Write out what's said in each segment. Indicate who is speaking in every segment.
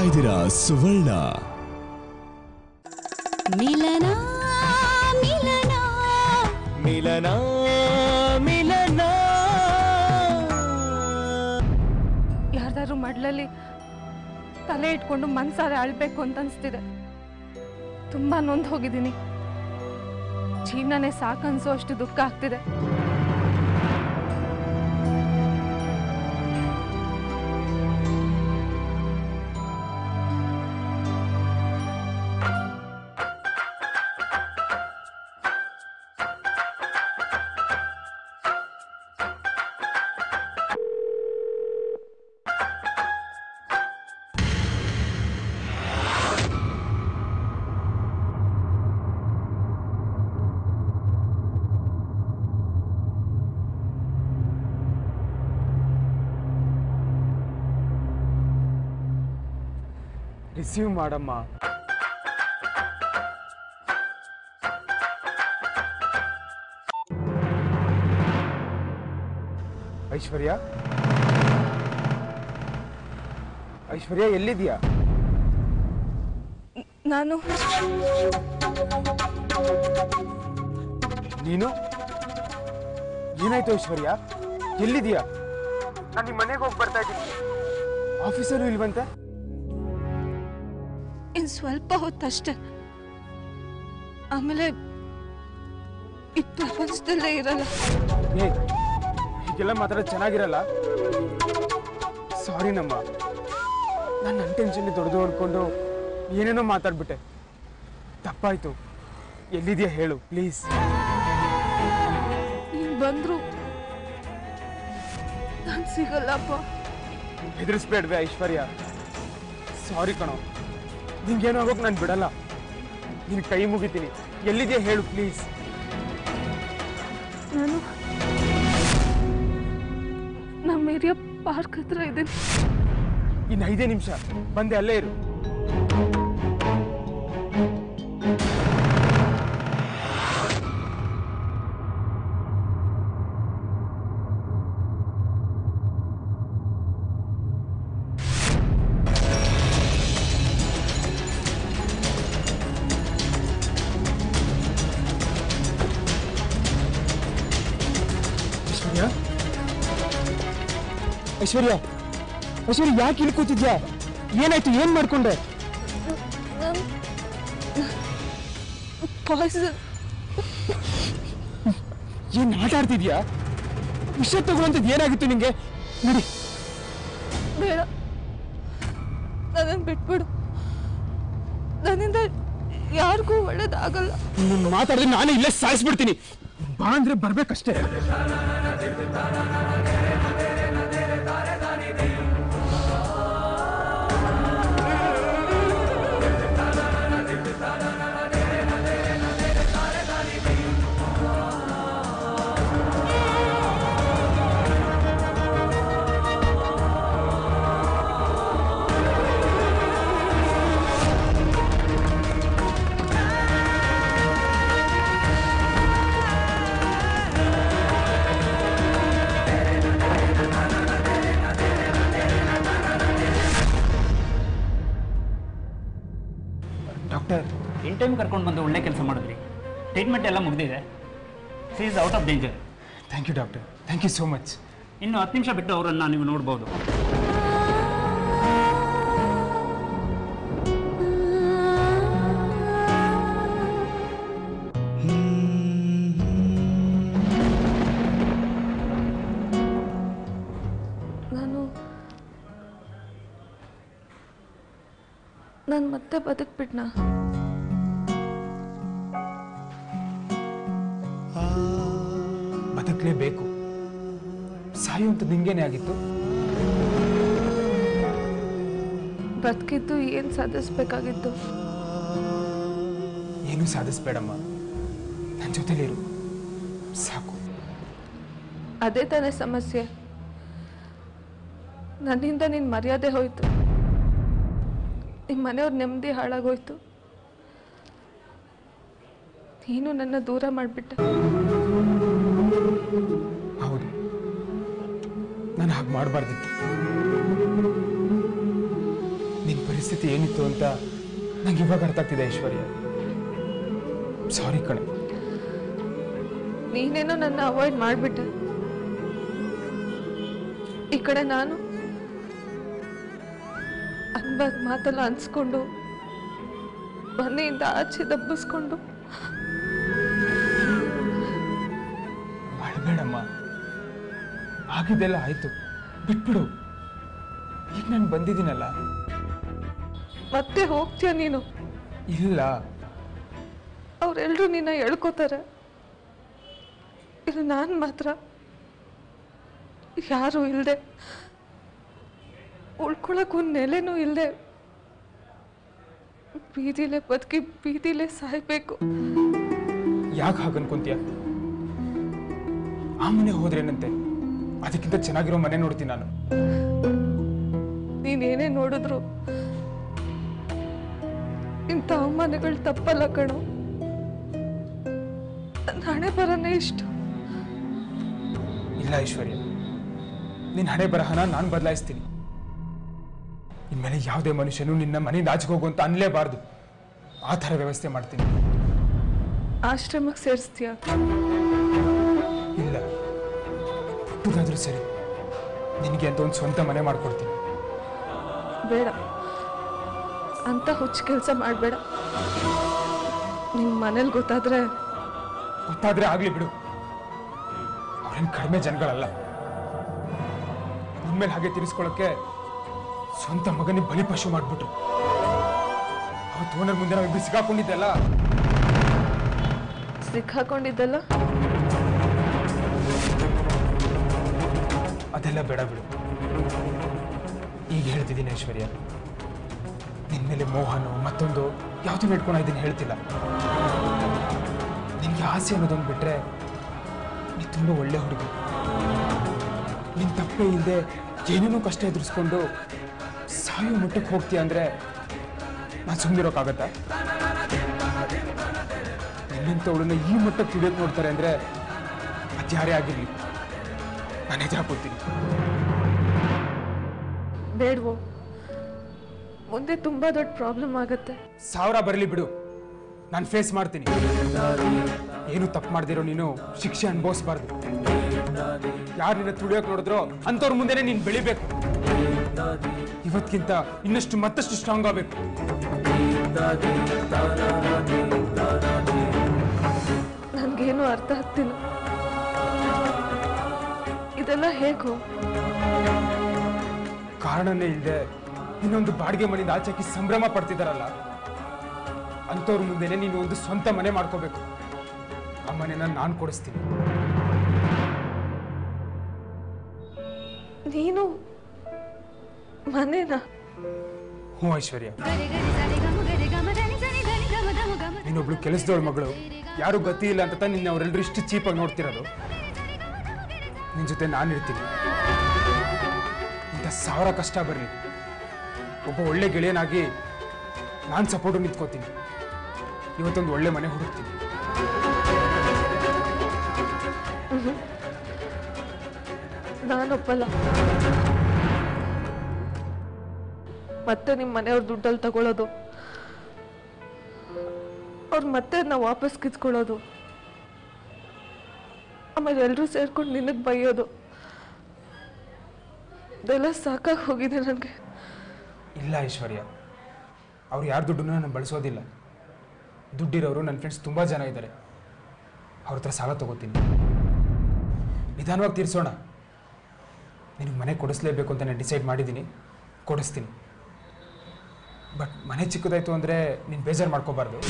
Speaker 1: ಇದ್ದೀರಾ ಸುವರ್ಣ
Speaker 2: ಮಿಲನ ಮಿಲನ
Speaker 3: ಮಿಲನ ಮಿಲನ
Speaker 4: ಯಾರ್ದಾದ್ರು ಮಡ್ಲಲ್ಲಿ ತಲೆ ಇಟ್ಕೊಂಡು ಮನ್ಸಾರೆ ಅಳ್ಬೇಕು ಅಂತ ಅನ್ಸ್ತಿದೆ ತುಂಬಾ ನೊಂದು ಹೋಗಿದ್ದೀನಿ ಜೀವನನೇ ಸಾಕನ್ಸೋ ಅಷ್ಟು ದುಃಖ ಆಗ್ತಿದೆ
Speaker 3: ರಿಸೀವ್ ಮಾಡಮ್ಮ ಐಶ್ವರ್ಯ ಐಶ್ವರ್ಯ ಎಲ್ಲಿದ್ಯಾ
Speaker 4: ನಾನು
Speaker 3: ನೀನು ಏನಾಯ್ತು ಐಶ್ವರ್ಯ ಎಲ್ಲಿದ್ಯಾ ನಾನು ನಿಮ್ಮ ಮನೆಗೆ ಹೋಗಿ ಬರ್ತಾ ಇದ್ದೀನಿ ಆಫೀಸರು ಇಲ್ವಂತೆ
Speaker 4: ಇನ್ ಸ್ವಲ್ಪ ಹೊತ್ತಷ್ಟೆ ಆಮೇಲೆ ಈ ಪ್ರಪಂಚದಲ್ಲೇ ಇರಲ್ಲ
Speaker 3: ಏ ಹೀಗೆಲ್ಲ ಮಾತಾಡೋದು ಚೆನ್ನಾಗಿರಲ್ಲ ಸಾರಿ ನಮ್ಮ ನಾನು ನನ್ನ ಟೆನ್ಷನ್ ದೊಡ್ಡದು ಅನ್ಕೊಂಡು ಏನೇನೋ ಮಾತಾಡ್ಬಿಟ್ಟೆ ತಪ್ಪಾಯ್ತು ಎಲ್ಲಿದ್ಯಾ ಹೇಳು ಪ್ಲೀಸ್
Speaker 4: ನೀನ್ ಬಂದ್ರು ನಾನ್ ಸಿಗಲ್ಲಪ್ಪ
Speaker 3: ಹೆದರ್ಸ್ಬೇಡ್ವೆ ಐಶ್ವರ್ಯ ಸಾರಿ ಕಣೋ ನಿಂಗೇನೋ ಆಗೋಕೆ ನಾನು ಬಿಡಲ್ಲ ನಿನ್ ಕೈ ಮುಗಿತೀನಿ ಎಲ್ಲಿದ್ಯಾ ಹೇಳು ಪ್ಲೀಸ್
Speaker 4: ನಾನು ನಮ್ಮ ಏರಿಯಾ ಪಾರ್ಕ್ ಹತ್ರ ಇದ್ದೀನಿ
Speaker 3: ಇನ್ನು ಐದೇ ನಿಮಿಷ ಬಂದೆ ಅಲ್ಲೇ ಇರು ಐಶ್ವರ್ಯ ಐಶ್ವರ್ಯ ಐಶ್ವರ್ಯ ಯಾಕೆ ಇಲ್ಲಿ ಕೂತಿದ್ಯಾ ಏನಾಯ್ತು ಏನ್ ಮಾಡ್ಕೊಂಡೆ
Speaker 4: ಪಾಯ್ಸನ್
Speaker 3: ಏನ್ ಆಟ ಆಡ್ತಿದ್ಯಾ ವಿಷ ತಗೊಳ್ಳಂತದ್ ಏನಾಗಿತ್ತು ನಿಂಗೆ ನೋಡಿ
Speaker 4: ಬೇಡ ನನ್ನನ್ನು ಬಿಟ್ಬಿಡು ನನ್ನಿಂದ ಯಾರಿಗೂ ಒಳ್ಳೇದಾಗಲ್ಲ
Speaker 3: ನೀನ್ ಮಾತಾಡಿದ್ರೆ ನಾನೇ ಇಲ್ಲೇ ಸಾಯಿಸ್ಬಿಡ್ತೀನಿ ಬಾ ಅಂದ್ರೆ ಬರ್ಬೇಕಷ್ಟೇ ಡಾಕ್ಟರ್
Speaker 5: ಇನ್ ಟೈಮ್ ಕರ್ಕೊಂಡು ಬಂದು ಒಳ್ಳೆ ಕೆಲಸ ಮಾಡಿದ್ರಿ ಟ್ರೀಟ್ಮೆಂಟ್ ಎಲ್ಲ ಮುಗಿದಿದೆ she is out of danger
Speaker 3: thank you doctor thank you so much
Speaker 5: ಇನ್ನು ಹತ್ತು ನಿಮಿಷ ಬಿಟ್ಟು ಅವರನ್ನು ನೀವು ನೋಡ್ಬೋದು
Speaker 4: ನಾನು ನಾನು ಮತ್ತೆ ಬದುಕ್ಬಿಟ್ನಾ
Speaker 3: ಬದುಕಲೇಬೇಕು ಸಾಯುವಂತ ನಿಂಗೇನೆ ಆಗಿತ್ತು
Speaker 4: ಬದುಕಿದ್ದು ಏನು ಸಾಧಿಸ್ಬೇಕಾಗಿತ್ತು
Speaker 3: ಏನೂ ಸಾಧಿಸ್ಬೇಡಮ್ಮ ನನ್ನ ಜೊತೆಲಿರು ಸಾಕು
Speaker 4: ಅದೇ ತಾನೇ ಸಮಸ್ಯೆ ನನ್ನಿಂದ ನಿನ್ನ ಮರ್ಯಾದೆ ಹೋಯ್ತು ನಿಮ್ಮ ಮನೆಯವ್ರ ನೆಮ್ಮದಿ ಹಾಳಾಗೋಯ್ತು ನೀನು ನನ್ನ ದೂರ ಮಾಡಿಬಿಟ್ಟೆ
Speaker 3: ಹೌದು ನಾನು ಹಾಗೆ ಮಾಡಬಾರ್ದಿತ್ತು ನಿನ್ ಪರಿಸ್ಥಿತಿ ಏನಿತ್ತು ಅಂತ ನಂಗೆ ಇವಾಗ ಅರ್ಥ ಆಗ್ತಿದೆ ಐಶ್ವರ್ಯ ಸಾರಿ ಕಣೆ
Speaker 4: ನೀನೇನೋ ನನ್ನ ಅವಾಯ್ಡ್ ಮಾಡಿಬಿಟ್ಟೆ ಈ ಕಡೆ ನಾನು ಅನ್ಬಾದ್ ಮಾತೆಲ್ಲ ಅನ್ಸ್ಕೊಂಡು ಮನೆಯಿಂದ ಆಚೆ ದಬ್ಬಿಸ್ಕೊಂಡು
Speaker 3: ಅಳಬೇಡಮ್ಮ ಆಗಿದ್ದೆಲ್ಲ ಆಯ್ತು ಬಿಟ್ಬಿಡು ಈಗ ನಾನು ಬಂದಿದ್ದೀನಲ್ಲ
Speaker 4: ಮತ್ತೆ ಹೋಗ್ತೀಯ ನೀನು
Speaker 3: ಇಲ್ಲ
Speaker 4: ಅವರೆಲ್ಲರೂ ನಿನ್ನ ಎಳ್ಕೋತಾರೆ ಇದು ನಾನು ಮಾತ್ರ ಯಾರು ಇಲ್ಲದೆ ಉಳ್ಕೊಳಕ್ ಒಂದು ನೆಲೆನೂ ಇಲ್ಲದೆ ಬೀದಿಲೇ ಬದುಕಿ ಬೀದಿಲೇ ಸಾಯ್ಬೇಕು
Speaker 3: ಯಾಕೆ ಹಾಗೆ ಅನ್ಕೊಂತೀಯ ಆ ಮನೆ ಹೋದ್ರೇನಂತೆ ಅದಕ್ಕಿಂತ ಚೆನ್ನಾಗಿರೋ ಮನೆ ನೋಡ್ತೀನಿ ನಾನು
Speaker 4: ನೀನೇನೇ ನೋಡಿದ್ರು ಇಂಥ ಅವಮಾನಗಳು ತಪ್ಪಲ್ಲ ಕಣೋ ನನ್ನ ಹಣೆ ಬರನೇ ಇಷ್ಟು
Speaker 3: ಇಲ್ಲ ಐಶ್ವರ್ಯ ನಿನ್ನ ಹಣೆ ಬರಹನ ನಾನು ಬದಲಾಯಿಸ್ತೀನಿ ಇನ್ಮೇಲೆ ಯಾವುದೇ ಮನುಷ್ಯನು ನಿನ್ನ ಮನೆಯಿಂದ ಆಚೆಗೆ ಹೋಗು ಅಂತ ಅನ್ಲೇಬಾರ್ದು ಆ ಥರ ವ್ಯವಸ್ಥೆ ಮಾಡ್ತೀನಿ
Speaker 4: ಆಶ್ರಮಕ್ಕೆ ಸೇರಿಸ್ತೀಯ
Speaker 3: ಇಲ್ಲ ಪುಟ್ಟದಾದ್ರೂ ಸರಿ ನಿನಗೆ ಅಂತ ಒಂದು ಸ್ವಂತ ಮನೆ ಮಾಡ್ಕೊಡ್ತೀನಿ
Speaker 4: ಬೇಡ ಅಂತ ಹುಚ್ಚು ಕೆಲಸ ಮಾಡಬೇಡ ನಿಮ್ಮ ಮನೇಲಿ ಗೊತ್ತಾದ್ರೆ
Speaker 3: ಗೊತ್ತಾದ್ರೆ ಆಗ್ಲಿ ಬಿಡು ಅವ್ರೇನು ಕಡಿಮೆ ಜನಗಳಲ್ಲ ನಿನ್ಮೇಲೆ ಹಾಗೆ ತಿರ್ಸ್ಕೊಳಕ್ಕೆ ಸ್ವಂತ ಮಗನಿಗೆ ಬಲಿಪಶು ಮಾಡ್ಬಿಟ್ರು ಅವತ್ತು ಓನರ್ ಮುಂದೆ ನಾವಿಬ್ಬರು ಸಿಗಾಕೊಂಡಿದ್ದೆಲ್ಲ
Speaker 4: ಸಿಕ್ಕಾಕೊಂಡಿದ್ದಲ್ಲ
Speaker 3: ಅದೆಲ್ಲ ಬೇಡ ಬಿಡು ಈಗ ಹೇಳ್ತಿದ್ದೀನಿ ಐಶ್ವರ್ಯ ನಿನ್ ಮೇಲೆ ಮೋಹನು ಮತ್ತೊಂದು ಯಾವ್ದು ಇಟ್ಕೊಂಡು ಇದನ್ನು ಹೇಳ್ತಿಲ್ಲ ನಿನ್ಗೆ ಆಸೆ ಅನ್ನೋದೊಂದು ಬಿಟ್ರೆ ನೀ ತುಂಬ ಒಳ್ಳೆ ಹುಡುಗ ನಿನ್ ತಪ್ಪೇ ಇಲ್ಲದೆ ಏನೇನೋ ಕಷ್ಟ ಎದುರಿಸ್ಕೊಂಡು ಸಾಯೋ ಮಟ್ಟಕ್ಕೆ ಹೋಗ್ತೀಯ ಅಂದ್ರೆ ನಾನು ಸುಮ್ಮನಿರೋಕ್ಕಾಗತ್ತಾ ನಿನ್ನಂಥವಳನ್ನ ಈ ಮಟ್ಟಕ್ಕೆ ತುಳಿಯೋಕೆ ನೋಡ್ತಾರೆ ಅಂದ್ರೆ ಅದ್ಯಾರೇ ಆಗಿರ್ಲಿ ನಾನು ಎದುರಾಕೊಳ್ತೀನಿ
Speaker 4: ಬೇಡವೋ ಮುಂದೆ ತುಂಬಾ ದೊಡ್ಡ ಪ್ರಾಬ್ಲಮ್ ಆಗತ್ತೆ
Speaker 3: ಸಾವಿರ ಬರಲಿ ಬಿಡು ನಾನು ಫೇಸ್ ಮಾಡ್ತೀನಿ ಏನು ತಪ್ಪು ಮಾಡ್ದಿರೋ ನೀನು ಶಿಕ್ಷೆ ಅನುಭವಿಸ್ಬಾರ್ದು ಯಾರು ನಿನ್ನ ತುಳಿಯೋಕೆ ನೋಡಿದ್ರೋ ಅಂಥವ್ರ ಮುಂದೆನೆ ನೀನು ಬೆಳಿಬೇಕು ಇವತ್ತಿಗಿಂತ ಇನ್ನಷ್ಟು ಮತ್ತಷ್ಟು ಸ್ಟ್ರಾಂಗ್ ಆಗಬೇಕು
Speaker 4: ನನ್ಗೇನು ಅರ್ಥ ಆಗ್ತಿಲ್ಲ ಇದೆಲ್ಲ ಹೇಗೋ
Speaker 3: ಕಾರಣನೇ ಇಲ್ಲದೆ ಇನ್ನೊಂದು ಬಾಡಿಗೆ ಮನೆಯಿಂದ ಆಚೆಕಿ ಸಂಭ್ರಮ ಪಡ್ತಿದಾರಲ್ಲ ಅಂಥವ್ರ ಮುಂದೆನೆ ನೀನು ಒಂದು ಸ್ವಂತ ಮನೆ ಮಾಡ್ಕೋಬೇಕು ಆ ಮನೆನ ನಾನು ಕೊಡಿಸ್ತೀನಿ
Speaker 4: ನೀನು ಮನೇನಾ
Speaker 3: ಹ್ಞೂ ಐಶ್ವರ್ಯ
Speaker 2: ಗರಿ ಗರಿ ಸರಿ ಗಮ ಗರಿ ಗಮ ಧನಿ ಸನಿ ಧನಿ ಗಮ ಗಮ ಗಮ
Speaker 3: ನೀನೊಬ್ಳು ಕೆಲಸದವಳ ಮಗಳು ಯಾರು ಗತಿ ಇಲ್ಲ ಅಂತ ತಾನೇ ನಿನ್ನ ಅವರೆಲ್ಲರೂ ಇಷ್ಟು ಚೀಪಾಗಿ ನೋಡ್ತಿರೋದು ನಿನ್ನ ಜೊತೆ ನಾನು ಇರ್ತೀನಿ ಇಂಥ ಸಾವಿರ ಕಷ್ಟ ಬರಲಿ ಒಬ್ಬ ಒಳ್ಳೆ ಗೆಳೆಯನಾಗಿ ನಾನು ಸಪೋರ್ಟು ನಿಂತ್ಕೋತೀನಿ ಇವತ್ತೊಂದು ಒಳ್ಳೆ ಮನೆ ಹುಡುಕ್ತೀನಿ
Speaker 4: ನಾನೊಪ್ಪಲ್ಲ ಮತ್ತೆ ನಿಮ್ಮ ಮನೆಯವ್ರ ದುಡ್ಡಲ್ಲಿ ತಗೊಳ್ಳೋದು ಅವ್ರು ಮತ್ತೆ ನಾವು ವಾಪಸ್ ಕಿತ್ಕೊಳ್ಳೋದು ಆಮೇಲೆ ಎಲ್ಲರೂ ಸೇರ್ಕೊಂಡು ನಿನಗೆ ಬೈಯೋದು ಇದೆಲ್ಲ ಸಾಕಾಗಿ ಹೋಗಿದೆ ನನಗೆ
Speaker 3: ಇಲ್ಲ ಐಶ್ವರ್ಯ ಅವ್ರು ಯಾರ ದುಡ್ಡನ್ನು ನಾನು ಬಳಸೋದಿಲ್ಲ ದುಡ್ಡಿರೋರು ನನ್ನ ಫ್ರೆಂಡ್ಸ್ ತುಂಬ ಜನ ಇದ್ದಾರೆ ಅವ್ರ ಹತ್ರ ಸಾಲ ತಗೋತೀನಿ ನಿಧಾನವಾಗಿ ತೀರಿಸೋಣ ನಿನಗೆ ಮನೆ ಕೊಡಿಸ್ಲೇಬೇಕು ಅಂತ ನಾನು ಡಿಸೈಡ್ ಮಾಡಿದ್ದೀನಿ ಕೊಡಿಸ್ತೀನಿ ಬಟ್ ಮನೆ ಚಿಕ್ಕದಾಯ್ತು ಅಂದರೆ ನೀನು ಬೇಜಾರು ಮಾಡ್ಕೋಬಾರ್ದು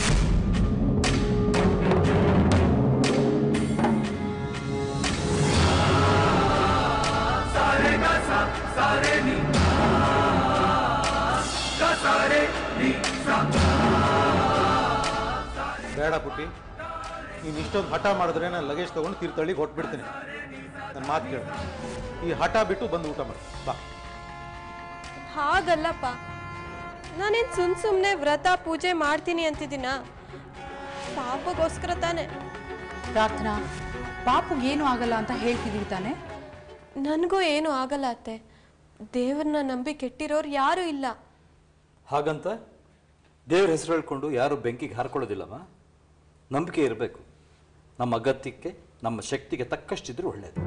Speaker 1: ಬೇಡ ಪುಟ್ಟಿ ನೀನು ಇಷ್ಟೊಂದು ಹಠ ಮಾಡಿದ್ರೆ ನಾನು ಲಗೇಜ್ ತೊಗೊಂಡು ತೀರ್ಥಹಳ್ಳಿಗೆ ಹೊಟ್ಬಿಡ್ತೀನಿ ನನ್ನ ಮಾತು ಕೇಳು ಈ ಹಠ ಬಿಟ್ಟು ಬಂದು ಊಟ ಮಾಡಿ ಬಾ
Speaker 6: ಹಾಗಲ್ಲಪ್ಪ ನಾನೇನು ಸುಮ್ ಸುಮ್ಮನೆ ವ್ರತ ಪೂಜೆ ಮಾಡ್ತೀನಿ ಅಂತಿದ್ದೀನ ಪಾಪಗೋಸ್ಕರ ತಾನೆ
Speaker 7: ಪ್ರಾರ್ಥನಾ ಪಾಪುಗೇನು ಆಗಲ್ಲ ಅಂತ ಹೇಳ್ತಿದೀವಿ ತಾನೆ
Speaker 6: ನನಗೂ ಏನೂ ಆಗಲ್ಲ ಅತ್ತೆ ದೇವ್ರನ್ನ ನಂಬಿ ಕೆಟ್ಟಿರೋರು ಯಾರೂ ಇಲ್ಲ
Speaker 8: ಹಾಗಂತ ದೇವ್ರ ಹೆಸರು ಹೇಳ್ಕೊಂಡು ಯಾರು ಬೆಂಕಿಗೆ ಹಾರ್ಕೊಳ್ಳೋದಿಲ್ಲಮ್ಮ ನಂಬಿಕೆ ಇರಬೇಕು ನಮ್ಮ ಅಗತ್ಯಕ್ಕೆ ನಮ್ಮ ಶಕ್ತಿಗೆ ತಕ್ಕಷ್ಟಿದ್ರೂ ಒಳ್ಳೆಯದು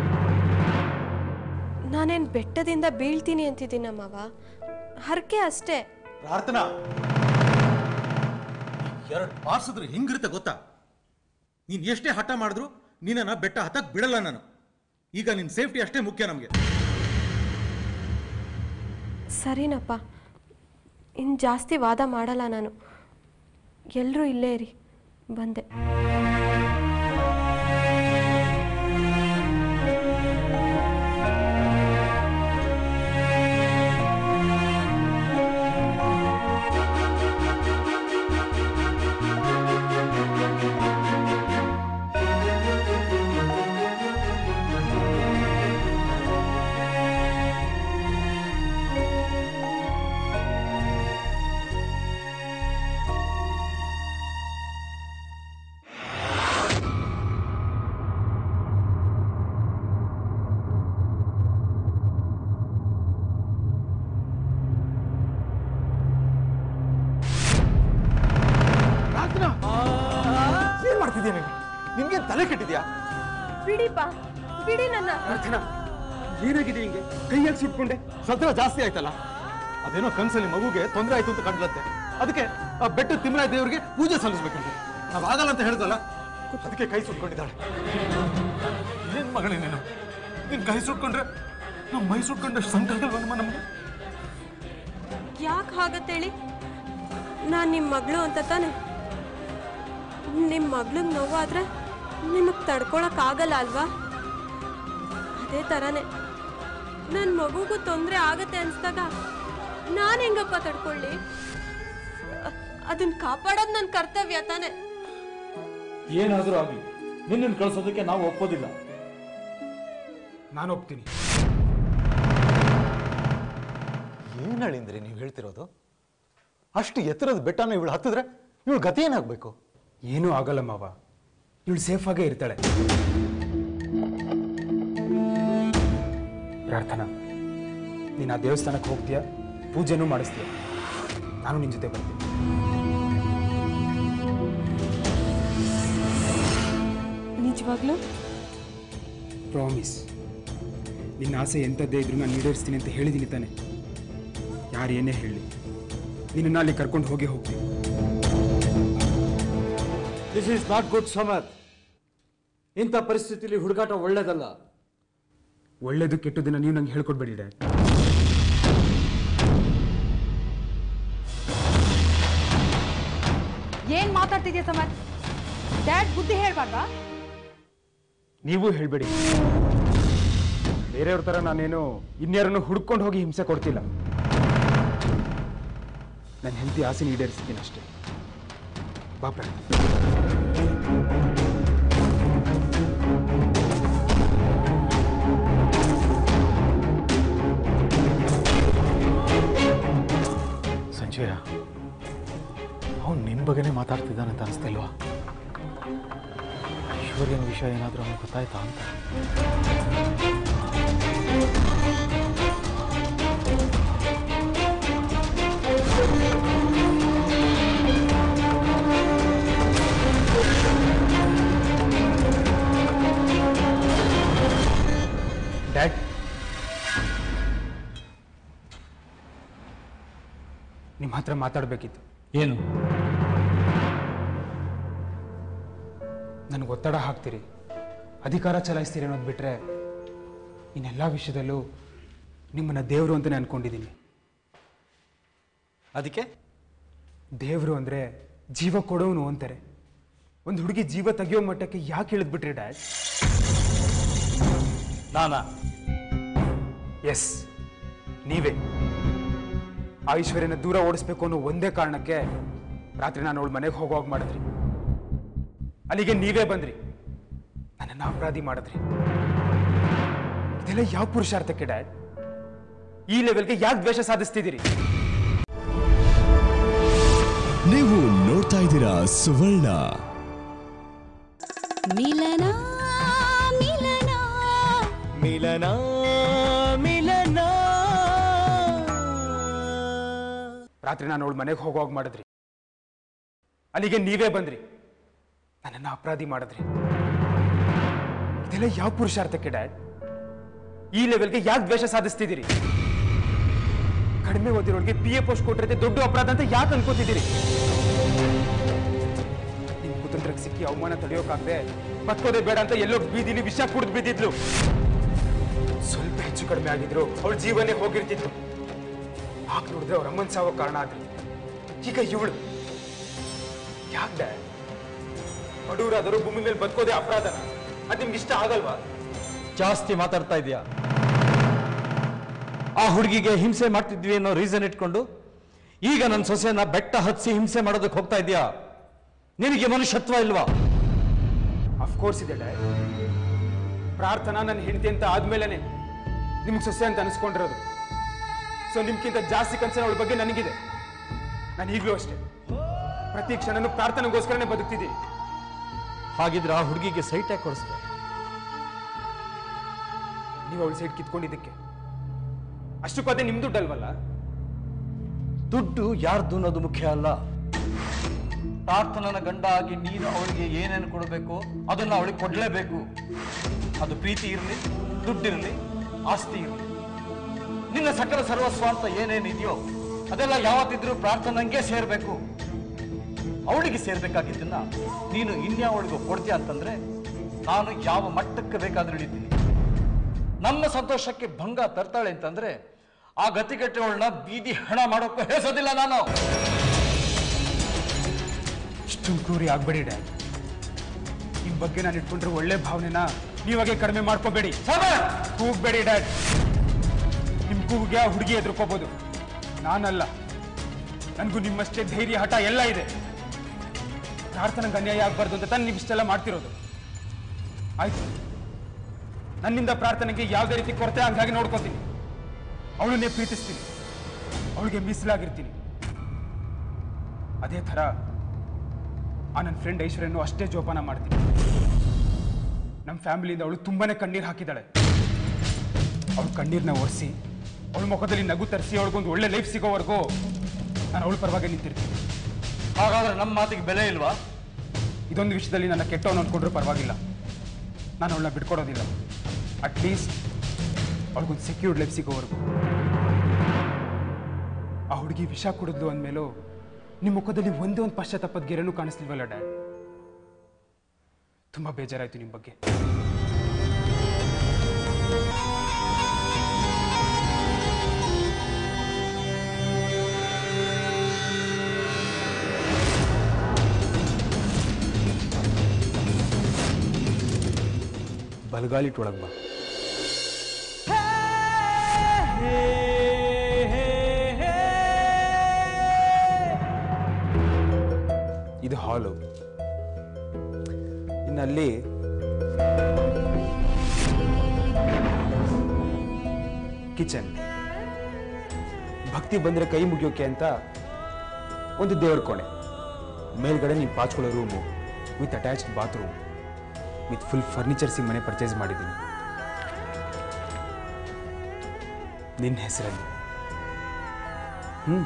Speaker 6: ನಾನೇನು ಬೆಟ್ಟದಿಂದ ಬೀಳ್ತೀನಿ ಅಂತಿದ್ದೀನ ಮಾವ ಹರಕೆ ಅಷ್ಟೇ
Speaker 1: ಪ್ರಾರ್ಥನಾ ಎರಡು ಬಾರ್ಸಿದ್ರೆ ಹಿಂಗಿರುತ್ತೆ ಗೊತ್ತಾ ನೀನು ಎಷ್ಟೇ ಹಠ ಮಾಡಿದ್ರು ನಿನ್ನನ್ನು ಬೆಟ್ಟ ಹತ್ತಕ್ಕೆ ಬಿಡಲ್ಲ ನಾನು ಈಗ ನಿನ್ನ ಸೇಫ್ಟಿ ಅಷ್ಟೇ ಮುಖ್ಯ ನಮಗೆ
Speaker 6: ಸರಿನಪ್ಪ ಇನ್ನು ಜಾಸ್ತಿ ವಾದ ಮಾಡಲ್ಲ ನಾನು ಎಲ್ಲರೂ ಇಲ್ಲೇ ಇರಿ ಬಂದೆ
Speaker 1: ಪ್ರಾರ್ಥನಾ ಏನ್ ಮಾಡ್ತಿದ್ಯಾ ನೀನು ನಿನ್ಗೆ ತಲೆ ಕೆಟ್ಟಿದ್ಯಾ
Speaker 6: ಬಿಡಿಪ್ಪ ಬಿಡಿ ನನ್ನ
Speaker 1: ಪ್ರಾರ್ಥನಾ ಏನಾಗಿದೆ ನಿಂಗೆ ಕೈಯಾಗಿ ಸುಟ್ಕೊಂಡೆ ಸತ್ರ ಜಾಸ್ತಿ ಆಯ್ತಲ್ಲ ಅದೇನೋ ಕನ್ಸಲ್ಲಿ ಮಗುಗೆ ತೊಂದರೆ ಆಯ್ತು ಅಂತ ಕಂಡ್ಲತ್ತೆ ಅದಕ್ಕೆ ಆ ಬೆಟ್ಟ ತಿಮ್ಮರಾಯ ದೇವರಿಗೆ ಪೂಜೆ ಸಲ್ಲಿಸ್ಬೇಕಂತೆ ನಾವ್ ಆಗಲ್ಲ ಅಂತ ಹೇಳ್ದಲ್ಲ ಅದಕ್ಕೆ ಕೈ ಸುಟ್ಕೊಂಡಿದ್ದಾಳೆ ಏನ್ ಮಗಳೇ ನೀನು ನಿನ್ ಕೈ ಸುಟ್ಕೊಂಡ್ರೆ ನಮ್ಮ ಮೈ ಸುಟ್ಕೊಂಡಷ್ಟು ಸಂಕಟ ನಮ್ಮ ನಮ್ಗೆ
Speaker 6: ಯಾಕೆ ಹಾಗತ್ತೇಳಿ ನಾನು ನಿಮ್ಮ ಮಗಳು ಅಂತ ತಾನೆ ನಿಮ್ಮ ಮಗ್ಳಿಗೆ ನೋವಾದ್ರೆ ನಿಮಗೆ ತಡ್ಕೊಳಕ್ಕಾಗಲ್ಲ ಅಲ್ವಾ ಅದೇ ಥರನೇ ನನ್ನ ಮಗುಗೂ ತೊಂದರೆ ಆಗತ್ತೆ ಅನ್ಸ್ದಾಗ ನಾನು ಹೆಂಗಪ್ಪ ತಡ್ಕೊಳ್ಳಿ ಅ- ಅದನ್ನ ಕಾಪಾಡೋದು ನನ್ನ ಕರ್ತವ್ಯ ತಾನೆ
Speaker 8: ಏನಾದರೂ ಆಗಲಿ ನಿನ್ನನ್ನು ಕಳಿಸೋದಕ್ಕೆ ನಾವು ಒಪ್ಪೋದಿಲ್ಲ
Speaker 3: ನಾನು ಒಪ್ತೀನಿ
Speaker 1: ಏನ್ ಹೇಳಿಂದ್ರಿ ನೀವು ಹೇಳ್ತಿರೋದು ಅಷ್ಟು ಎತ್ತರದ ಬೆಟ್ಟನ ಇವಳು ಹತ್ತಿದ್ರೆ ಇವಳು ಗತಿ ಏನಾಗ್ಬೇಕು
Speaker 3: ಏನೂ ಆಗಲ್ಲ ಮಾವ ಇವಳು ಸೇಫಾಗೇ ಇರ್ತಾಳೆ ಪ್ರಾರ್ಥನಾ ನೀನು ಆ ದೇವಸ್ಥಾನಕ್ಕೆ ಹೋಗ್ತೀಯಾ ಪೂಜೆನೂ ಮಾಡಿಸ್ತೀಯ ನಾನು ನಿನ್ನ ಜೊತೆ ಬರ್ತೀನಿ
Speaker 6: ನಿಜವಾಗ್ಲೂ
Speaker 3: ಪ್ರಾಮಿಸ್ ನಿನ್ನ ಆಸೆ ಎಂಥದ್ದೇ ಇದ್ರೂ ನಾನು ಈಡೇರಿಸ್ತೀನಿ ಅಂತ ಹೇಳಿದ್ದೀನಿ ತಾನೆ ಯಾರು ಏನೇ ಹೇಳಿ ನಿನ್ನನ್ನು ಅಲ್ಲಿ ಕರ್ಕೊಂಡು ಹೋಗಿ ಹೋಗ್ತೀನಿ
Speaker 8: ದಿಸ್ ಈಸ್ ನಾಟ್ ಗುಡ್ ಸಮರ್ ಇಂಥ ಪರಿಸ್ಥಿತಿಲಿ ಹುಡುಗಾಟ ಒಳ್ಳೇದಲ್ಲ
Speaker 3: ಒಳ್ಳೇದು ಕೆಟ್ಟದನ್ನ ನೀವು ನಂಗೆ ಹೇಳ್ಕೊಡ್ಬೇಡಿ ಡ್ಯಾಡ್
Speaker 7: ಏನ್ ಮಾತಾಡ್ತಿದ್ಯಾ ಸಮರ್ ಡ್ಯಾಡ್ ಬುದ್ಧಿ ಹೇಳ್ಬಾರ್ದಾ
Speaker 3: ನೀವು ಹೇಳಬೇಡಿ ಬೇರೆಯವ್ರ ಥರ ನಾನೇನು ಇನ್ಯಾರನ್ನು ಹುಡ್ಕೊಂಡು ಹೋಗಿ ಹಿಂಸೆ ಕೊಡ್ತಿಲ್ಲ ನನ್ನ ಹೆಂಡತಿ ಆಸೆ ಈಡೇರಿಸ್ತೀನಿ ಅಷ್ಟೇ ಬಾ ಪ್ರಾರ್ಥನಾ
Speaker 1: ಸಂಜಯ ಅವನು ನಿನ್ನ ಬಗ್ಗೆನೇ ಮಾತಾಡ್ತಿದ್ದಾನೆ ಅಂತ ಅನಿಸ್ತಿಲ್ವಾ ಐಶ್ವರ್ಯನ ವಿಷಯ ಏನಾದರೂ ಅವನಿಗೆ ಗೊತ್ತಾಯ್ತಾ ಅಂತ
Speaker 3: ಡ್ಯಾಡ್ ನಿಮ್ಮ ಹತ್ರ ಮಾತಾಡಬೇಕಿತ್ತು
Speaker 5: ಏನು
Speaker 3: ನನಗೆ ಒತ್ತಡ ಹಾಕ್ತೀರಿ ಅಧಿಕಾರ ಚಲಾಯಿಸ್ತೀರಿ ಅನ್ನೋದು ಬಿಟ್ಟರೆ ಇನ್ನೆಲ್ಲ ವಿಷಯದಲ್ಲೂ ನಿಮ್ಮನ್ನು ದೇವರು ಅಂತಲೇ ಅನ್ಕೊಂಡಿದ್ದೀನಿ
Speaker 8: ಅದಕ್ಕೆ
Speaker 3: ದೇವರು ಅಂದರೆ ಜೀವ ಕೊಡೋನು ಅಂತಾರೆ ಒಂದು ಹುಡುಗಿ ಜೀವ ತೆಗೆಯೋ ಮಟ್ಟಕ್ಕೆ ಯಾಕೆ ಇಳಿದ್ಬಿಟ್ರಿ ಡ್ಯಾಡ್
Speaker 8: ನಾನಾ
Speaker 3: ಎಸ್ ನೀವೇ ಆ ಐಶ್ವರ್ಯನ ದೂರ ಓಡಿಸ್ಬೇಕು ಅನ್ನೋ ಒಂದೇ ಕಾರಣಕ್ಕೆ ರಾತ್ರಿ ನಾನು ಅವಳ ಮನೆಗೆ ಹೋಗುವಾಗ ಮಾಡಿದ್ರಿ ಅಲ್ಲಿಗೆ ನೀವೇ ಬಂದ್ರಿ ನನ್ನನ್ನು ಅಪರಾಧಿ ಮಾಡಿದ್ರಿ ಇದೆಲ್ಲ ಯಾವ ಪುರುಷಾರ್ಥಕ್ಕೆ ಡ್ಯಾಡ್ ಈ ಲೆವೆಲ್ಗೆ ಯಾಕೆ ದ್ವೇಷ ಸಾಧಿಸ್ತಿದ್ದೀರಿ
Speaker 9: ನೀವು ನೋಡ್ತಾ ಇದ್ದೀರಾ ಸುವರ್ಣ
Speaker 2: ಮಿಲನ ಮಿಲನ
Speaker 9: ಮಿಲನ ಮಿಲನ
Speaker 3: ರಾತ್ರಿ ನಾನು ಅವಳ ಮನೆಗೆ ಹೋಗುವಾಗ ಮಾಡಿದ್ರಿ ಅಲ್ಲಿಗೆ ನೀವೇ ಬಂದ್ರಿ ನನ್ನನ್ನು ಅಪರಾಧಿ ಮಾಡಿದ್ರಿ ಇದೆಲ್ಲ ಯಾವ ಪುರುಷಾರ್ಥಕ್ಕೆ ಡ್ಯಾಡ್ ಈ ಲೆವೆಲ್ಗೆ ಯಾಕೆ ದ್ವೇಷ ಸಾಧಿಸ್ತಿದ್ದೀರಿ ಕಡಿಮೆ ಓದಿರೋರಿಗೆ ಪಿ ಎ ಪೋಸ್ಟ್ ಕೊಟ್ಟಿರತ್ತೆ ದೊಡ್ಡ ಅಪರಾಧ ಅಂತ ಯಾಕೆ ಅನ್ಕೋತಿದ್ದೀರಿ ನಿಮ್ ಕುತಂತ್ರಕ್ಕೆ ಸಿಕ್ಕಿ ಅವಮಾನ ತಡೆಯೋಕಾಗದೆ ಬದುಕೋದೇ ಬೇಡ ಅಂತ ಎಲ್ಲೋ ಬೀದಿಲಿ ವಿಷ ಕುಡಿದು ಬಿದ್ದಿದ್ಲು ಸ್ವಲ್ಪ ಹೆಚ್ಚು ಕಡಿಮೆ ಆಗಿದ್ರು ಅವಳ ಜೀವನೇ ಹೋಗಿರ್ತಿತ್ತು ಆಗ ನೋಡಿದ್ರೆ ಅವ್ರ ಅಮ್ಮನ್ ಸಾವೋ ಕಾರಣ ಆದ್ರಿ ಈಗ ಇವಳು ಯಾಕೆ ಡ್ಯಾಡ್ ಬಡವರಾದರೂ ಭೂಮಿ ಮೇಲೆ ಬದುಕೋದೇ ಅಪರಾಧನ ಅದ್ ನಿಮ್ಗೆ ಇಷ್ಟ ಆಗಲ್ವಾ
Speaker 8: ಜಾಸ್ತಿ ಮಾತಾಡ್ತಾ ಇದೆಯಾ ಆ ಹುಡುಗಿಗೆ ಹಿಂಸೆ ಮಾಡ್ತಿದ್ವಿ ಅನ್ನೋ ರೀಸನ್ ಇಟ್ಕೊಂಡು ಈಗ ನನ್ನ ಸೊಸೆಯನ್ನ ಬೆಟ್ಟ ಹತ್ಸಿ ಹಿಂಸೆ ಮಾಡೋದಕ್ಕೆ ಹೋಗ್ತಾ ಇದೆಯಾ ನಿನಗೆ ಮನುಷ್ಯತ್ವ ಇಲ್ವಾ
Speaker 3: ಅಫ್ಕೋರ್ಸ್ ಇದೆ ಡ್ಯಾಡ್ ಪ್ರಾರ್ಥನಾ ನನ್ನ ಹೆಂಡತಿ ಅಂತ ಆದ್ಮೇಲೆನೆ ನಿಮ್ಗೆ ಸೊಸೆ ಅಂತ ಅನಿಸ್ಕೊಂಡಿರೋದು ಸೊ ನಿಮ್ಗಿಂತ ಜಾಸ್ತಿ ಕನ್ಸರ್ನ್ ಅವಳ ಬಗ್ಗೆ ನನಗಿದೆ ನಾನು ಈಗಲೂ ಅಷ್ಟೇ ಪ್ರತಿ ಕ್ಷಣನೂ ಪ್ರಾರ್ಥನೆಗೋಸ್ಕರನೇ ಬದುಕ್ತಿದ್ದೀನಿ
Speaker 8: ಹಾಗಿದ್ರೆ ಆ ಹುಡುಗಿಗೆ ಸೈಟ್ ಯಾಕೆ ಕೊಡಿಸ್ದೆ
Speaker 3: ನೀವು ಅವಳ ಸೈಡ್ ಕಿತ್ಕೊಂಡಿದ್ದಕ್ಕೆ ಅಷ್ಟಕ್ಕೂ ಅದೇ ನಿಮ್ ದುಡ್ಡಲ್ವಲ್ಲ
Speaker 8: ದುಡ್ಡು ಯಾರ್ದು ಅನ್ನೋದು ಮುಖ್ಯ ಅಲ್ಲ ಪ್ರಾರ್ಥನನ ಗಂಡ ಆಗಿ ನೀನು ಅವಳಿಗೆ ಏನೇನು ಕೊಡಬೇಕು ಅದನ್ನ ಅವಳಿಗೆ ಕೊಡ್ಲೇಬೇಕು ಅದು ಪ್ರೀತಿ ಇರಲಿ ದುಡ್ಡಿರಲಿ ಆಸ್ತಿ ಇರಲಿ ನಿನ್ನ ಸಕಲ ಸರ್ವಸ್ವ ಅಂತ ಏನೇನಿದೆಯೋ ಅದೆಲ್ಲ ಯಾವತ್ತಿದ್ರೂ ಪ್ರಾರ್ಥನಂಗೆ ಸೇರ್ಬೇಕು ಅವಳಿಗೆ ಸೇರ್ಬೇಕಾಗಿದ್ದನ್ನ ನೀನು ಇನ್ಯಾವಳಿಗೂ ಕೊಡ್ತೀಯ ಅಂತಂದ್ರೆ ನಾನು ಯಾವ ಮಟ್ಟಕ್ಕೆ ಬೇಕಾದ್ರೂ ಹಿಡಿತೀನಿ ನಮ್ಮ ಸಂತೋಷಕ್ಕೆ ಭಂಗ ತರ್ತಾಳೆ ಅಂತಂದ್ರೆ ಆ ಗತಿಗೆಟ್ಟವಳನ್ನ ಬೀದಿ ಹಣ ಮಾಡೋಕ್ಕೂ ಹೆಸೋದಿಲ್ಲ ನಾನು
Speaker 3: ಇಷ್ಟು ಕ್ರೂರಿ ಆಗ್ಬೇಡಿ ಡ್ಯಾಡ್ ನಿಮ್ ಬಗ್ಗೆ ನಾನು ಇಟ್ಕೊಂಡ್ರೆ ಒಳ್ಳೆ ಭಾವನೆನ ನೀವಾಗೆ ಕಡಿಮೆ ಮಾಡ್ಕೋಬೇಡಿ ಕೂಗ್ಬೇಡಿ ಡ್ಯಾಡ್ ನಿಮ್ ಕೂಗಿಗೆ ಆ ಹುಡುಗಿ ಎದುರ್ಕೋಬಹುದು ನಾನಲ್ಲ ನನಗೂ ನಿಮ್ಮಷ್ಟೇ ಧೈರ್ಯ ಹಠ ಎಲ್ಲ ಇದೆ ಪ್ರಾರ್ಥನೆಗೆ ಅನ್ಯಾಯ ಆಗ್ಬಾರ್ದು ಅಂತ ತಾನು ನೀವು ಇಷ್ಟೆಲ್ಲ ಮಾಡ್ತಿರೋದು ಆಯ್ತು ನನ್ನಿಂದ ಪ್ರಾರ್ಥನೆಗೆ ಯಾವುದೇ ರೀತಿ ಕೊರತೆ ಆಗದಾಗಿ ನೋಡ್ಕೋತೀನಿ ಅವಳನ್ನೇ ಪ್ರೀತಿಸ್ತೀನಿ ಅವಳಿಗೆ ಮೀಸಲಾಗಿರ್ತೀನಿ ಅದೇ ಥರ ಆ ನನ್ನ ಫ್ರೆಂಡ್ ಐಶ್ವರ್ಯನು ಅಷ್ಟೇ ಜೋಪಾನ ಮಾಡ್ತೀನಿ ನಮ್ಮ ಫ್ಯಾಮಿಲಿಯಿಂದ ಅವಳು ತುಂಬಾನೇ ಕಣ್ಣೀರು ಹಾಕಿದ್ದಾಳೆ ಅವಳು ಕಣ್ಣೀರನ್ನ ಒರೆಸಿ ಅವಳ ಮುಖದಲ್ಲಿ ನಗು ತರಿಸಿ ಅವಳಿಗೊಂದು ಒಳ್ಳೆ ಲೈಫ್ ಸಿಗೋವರೆಗೂ ನಾನು ಅವಳ ಪರವಾಗಿ ನಿಂತಿರ್ತೀನಿ
Speaker 8: ಹಾಗಾದ್ರೆ ನಮ್ಮ ಮಾತಿಗೆ ಬೆಲೆ ಇಲ್ವಾ
Speaker 3: ಇದೊಂದು ವಿಷಯದಲ್ಲಿ ನನ್ನ ಕೆಟ್ಟವನು ಅಂದ್ಕೊಂಡ್ರೂ ಪರವಾಗಿಲ್ಲ ನಾನು ಅವಳನ್ನ ಬಿಟ್ಕೊಡೋದಿಲ್ಲ ಅಟ್ಲೀಸ್ಟ್ ಅವಳಿಗೊಂದು ಸೆಕ್ಯೂರ್ಡ್ ಲೈಫ್ ಸಿಗೋವರೆಗೂ ಆ ಹುಡುಗಿ ವಿಷ ಕುಡಿದ್ಲು ಅಂದಮೇಲೂ ನಿಮ್ಮ ಮುಖದಲ್ಲಿ ಒಂದೇ ಒಂದು ಪಶ್ಚಾತ್ತಾಪದ ಗೆರೆನೂ ಕಾಣಿಸ್ಲಿಲ್ವಲ್ಲ ಡ್ಯಾಡ್ ತುಂಬಾ ಬೇಜಾರಾಯ್ತು ನಿಮ್ಮ ಬಗ್ಗೆ ಬಲಗಾಲಿಟ್ಟೊಳಗೆ ಬಾ ಇದು ಹಾಲು ಇನ್ನಲ್ಲಿ ಕಿಚನ್ ಭಕ್ತಿ ಬಂದ್ರೆ ಕೈ ಮುಗಿಯೋಕೆ ಅಂತ ಒಂದು ದೇವರ ಕೋಣೆ ಮೇಲ್ಗಡೆ ನೀವು ಪಾಚ್ಕೊಳ್ಳೋ room with attached bathroom with full furnitures ಈ ಮನೆ ಪರ್ಚೇಸ್ ಮಾಡಿದ್ದೀನಿ ನಿನ್ನ ಹೆಸರಲ್ಲಿ ಹ್ಮ್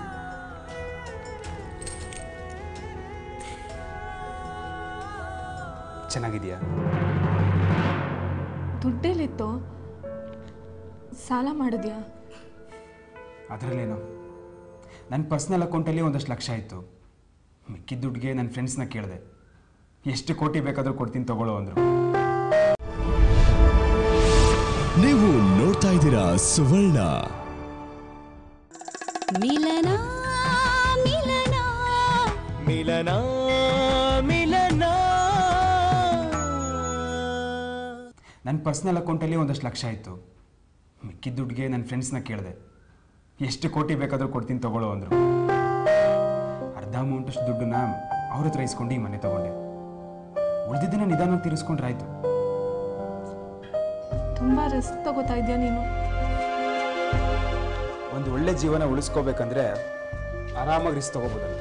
Speaker 3: ಚೆನ್ನಾಗಿದೆಯಾ
Speaker 4: ದುಡ್ಡೆಲ್ಲಿತ್ತು ಸಾಲ ಮಾಡಿದ್ಯಾ
Speaker 3: ಅದರಲ್ಲೇನು ನನ್ನ ಪರ್ಸ್ನಲ್ ಅಕೌಂಟಲ್ಲಿ ಒಂದಷ್ಟು ಲಕ್ಷ ಇತ್ತು ಮಿಕ್ಕಿದ ದುಡ್ಡಿಗೆ ನನ್ನ ಫ್ರೆಂಡ್ಸ್ನ ಕೇಳಿದೆ ಎಷ್ಟು ಕೋಟಿ ಬೇಕಾದರೂ ಕೊಡ್ತೀನಿ ತಗೊಳ್ಳೋ ಅಂದರು
Speaker 9: ನೀವು ನೋಡ್ತಾ ಇದ್ದೀರಾ ಸುವರ್ಣ
Speaker 2: ಮಿಲನ ಮಿಲನ
Speaker 10: ಮಿಲನ ಮಿಲನ
Speaker 3: ನನ್ನ ಪರ್ಸ್ನಲ್ ಅಕೌಂಟಲ್ಲಿ ಒಂದಷ್ಟು ಲಕ್ಷ ಇತ್ತು ಮಿಕ್ಕಿದ ದುಡ್ಡಿಗೆ ನನ್ನ ಫ್ರೆಂಡ್ಸ್ನ ಕೇಳಿದೆ ಎಷ್ಟು ಕೋಟಿ ಬೇಕಾದರೂ ಕೊಡ್ತೀನಿ ತಗೊಳ್ಳೋ ಅಂದರು ಅರ್ಧ ಅಮೌಂಟಷ್ಟು ದುಡ್ಡನ್ನ ಅವ್ರ ಹತ್ರ ಇಸ್ಕೊಂಡು ಈ ಮನೆ ತಗೊಂಡೆ ಉಳಿದಿದ್ದನ್ನ ನಿಧಾನವಾಗಿ ತೀರಿಸ್ಕೊಂಡ್ರೆ ಆಯ್ತು
Speaker 4: ತುಂಬ ರಿಸ್ಕ್ ತಗೋತಾ ಇದೆಯಾ ನೀನು
Speaker 3: ಒಂದು ಒಳ್ಳೆ ಜೀವನ ಉಳಿಸ್ಕೋಬೇಕಂದ್ರೆ ಆರಾಮಾಗಿ ರಿಸ್ಕ್ ತಗೋಬೋದಂತೆ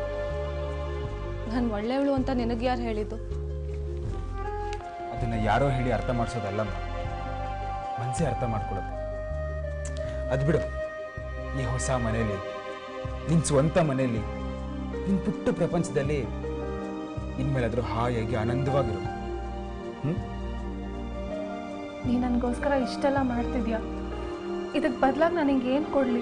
Speaker 4: ನಾನು ಒಳ್ಳೆಯವಳು ಅಂತ ನಿನಗೆ ಯಾರು ಹೇಳಿದ್ದು
Speaker 3: ಅದನ್ನ ಯಾರೋ ಹೇಳಿ ಅರ್ಥ ಮಾಡಿಸೋದಲ್ಲಮ್ಮ ಮನಸ್ಸೇ ಅರ್ಥ ಮಾಡ್ಕೊಳುತ್ತೆ ಅದು ಬಿಡು ಈ ಹೊಸ ಮನೆಯಲ್ಲಿ ನಿನ್ನ ಸ್ವಂತ ಮನೆಯಲ್ಲಿ ನಿನ್ನ ಪುಟ್ಟ ಪ್ರಪಂಚದಲ್ಲಿ ಇನ್ಮೇಲಾದರೂ ಹಾಯಾಗಿ ಆನಂದವಾಗಿರು ಹ್ಞೂ
Speaker 4: ನೀ ನನಗೋಸ್ಕರ ಇಷ್ಟೆಲ್ಲ ಮಾಡ್ತಿದ್ಯಾ ಇದಕ್ಕೆ ಬದಲಾಗಿ ನನಗೆ ಏನು ಕೊಡಲಿ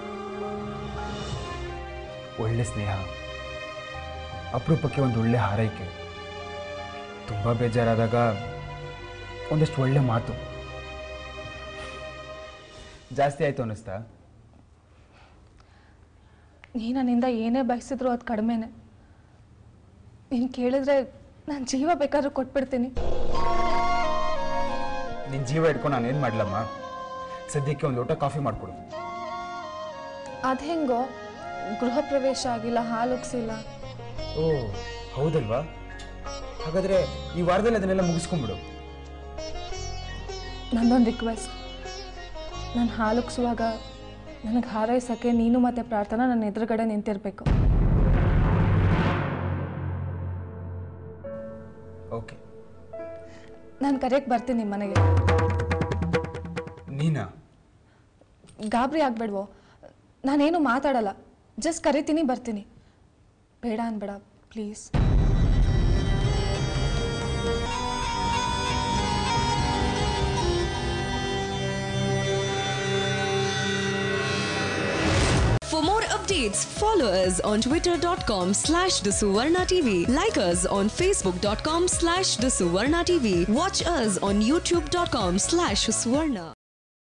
Speaker 3: ಒಳ್ಳೆ ಸ್ನೇಹ ಅಪರೂಪಕ್ಕೆ ಒಂದು ಒಳ್ಳೆ ಹಾರೈಕೆ ತುಂಬ ಬೇಜಾರಾದಾಗ ಒಂದಷ್ಟು ಒಳ್ಳೆ ಮಾತು ಜಾಸ್ತಿ ಆಯಿತು ಅನ್ನಿಸ್ತಾ
Speaker 4: ನೀ ನನ್ನಿಂದ ಏನೇ ಬಯಸಿದ್ರು ಅದು ಕಡಿಮೆನೆ ನೀನು ಕೇಳಿದ್ರೆ ನಾನು ಜೀವ ಬೇಕಾದ್ರೂ ಕೊಟ್ಬಿಡ್ತೀನಿ
Speaker 3: ನಿನ್ನ ಜೀವ ಇಟ್ಕೊಂಡು ನಾನೇನು ಮಾಡಲಮ್ಮ ಸದ್ಯಕ್ಕೆ ಒಂದು ಲೋಟ ಕಾಫಿ ಮಾಡಿಕೊಡು
Speaker 4: ಅದು ಹೆಂಗೋ ಗೃಹ ಪ್ರವೇಶ ಆಗಿಲ್ಲ ಹಾಲು ಉಗ್ಸಿಲ್ಲ
Speaker 3: ಓ ಹೌದಲ್ವಾ ಹಾಗಾದರೆ ಈ ವಾರದಲ್ಲಿ ಅದನ್ನೆಲ್ಲ ಮುಗಿಸ್ಕೊಂಬಿಡು
Speaker 4: ನಂದೊಂದು ರಿಕ್ವೆಸ್ಟ್ ನಾನು ಹಾಲು ಉಗ್ಸುವಾಗ ನನಗೆ ಹಾರೈಸೋಕ್ಕೆ ನೀನು ಮತ್ತು ಪ್ರಾರ್ಥನಾ ನನ್ನ ಎದುರುಗಡೆ ನಿಂತಿರಬೇಕು
Speaker 3: ಓಕೆ
Speaker 4: ನಾನು ಕರೆಯಕ್ಕೆ ಬರ್ತೀನಿ ನಿಮ್ಮ ಮನೆಗೆ
Speaker 3: ನೀನಾ
Speaker 4: ಗಾಬರಿ ಆಗ್ಬೇಡ್ವೋ ನಾನೇನು ಮಾತಾಡಲ್ಲ ಜಸ್ಟ್ ಕರಿತೀನಿ ಬರ್ತೀನಿ ಬೇಡ ಅನ್ಬೇಡ please
Speaker 11: For more updates, follow us on twitter.com slash the Suvarna TV. Like us on facebook.com slash the Suvarna TV. Watch us on youtube.com slash Suvarna.